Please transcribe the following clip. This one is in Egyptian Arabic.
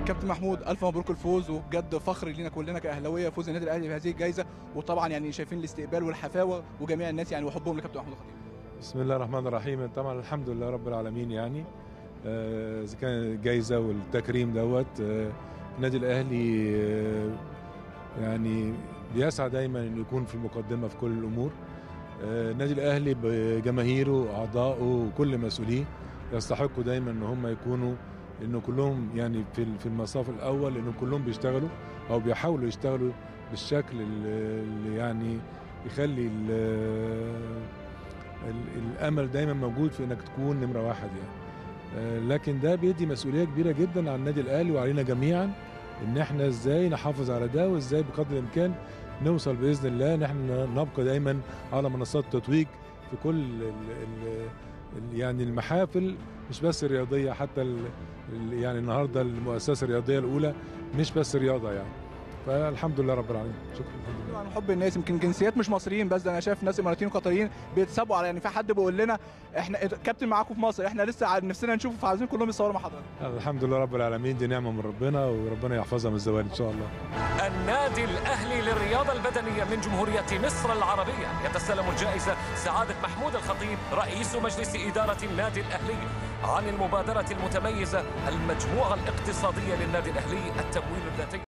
كابتن محمود الف مبروك الفوز وبجد فخر لينا كلنا كاهلاويه فوز النادي الاهلي بهذه الجائزه وطبعا يعني شايفين الاستقبال والحفاوه وجميع الناس يعني وحبهم لكابتن محمود الخطيب بسم الله الرحمن الرحيم طبعا الحمد لله رب العالمين يعني آه، اذا كان الجائزه والتكريم دوت آه، النادي الاهلي آه، يعني بيسعى دايما انه يكون في المقدمه في كل الامور آه، النادي الاهلي بجماهيره واعضائه وكل مسؤوليه يستحقوا دايما ان هم يكونوا انه كلهم يعني في في المصاف الاول انه كلهم بيشتغلوا او بيحاولوا يشتغلوا بالشكل اللي اللي يعني يخلي ال- ال- الامل دايما موجود في انك تكون نمره واحد يعني آه، لكن ده بيدي مسؤوليه كبيره جدا على النادي الاهلي وعلينا جميعا ان احنا ازاي نحافظ على ده وازاي بقدر الامكان نوصل باذن الله ان احنا نبقى دايما على منصات التتويج في كل ال ال ال يعني المحافل مش بس الرياضيه حتى ال ال يعني النهارده المؤسسه الرياضيه الاولى مش بس رياضه يعني فالحمد لله رب العالمين شكرا الحمد لله طبعا حب الناس يمكن جنسيات مش مصريين بس ده انا شايف ناس اماراتيين وقطريين بيتسابوا على يعني في حد بيقول لنا احنا كابتن معاكم في مصر احنا لسه ع- نفسنا نشوفه فعايزين كلهم يصوروا مع حضرتك الحمد لله رب العالمين دي نعمه من ربنا وربنا يحفظها من الزوال ان شاء الله النادي الأهلي للرياضة البدنية من جمهورية مصر العربية يتسلم الجائزة سعادة محمود الخطيب رئيس مجلس إدارة النادي الأهلي عن المبادرة المتميزة المجموعة الاقتصادية للنادي الأهلي التمويل الذاتي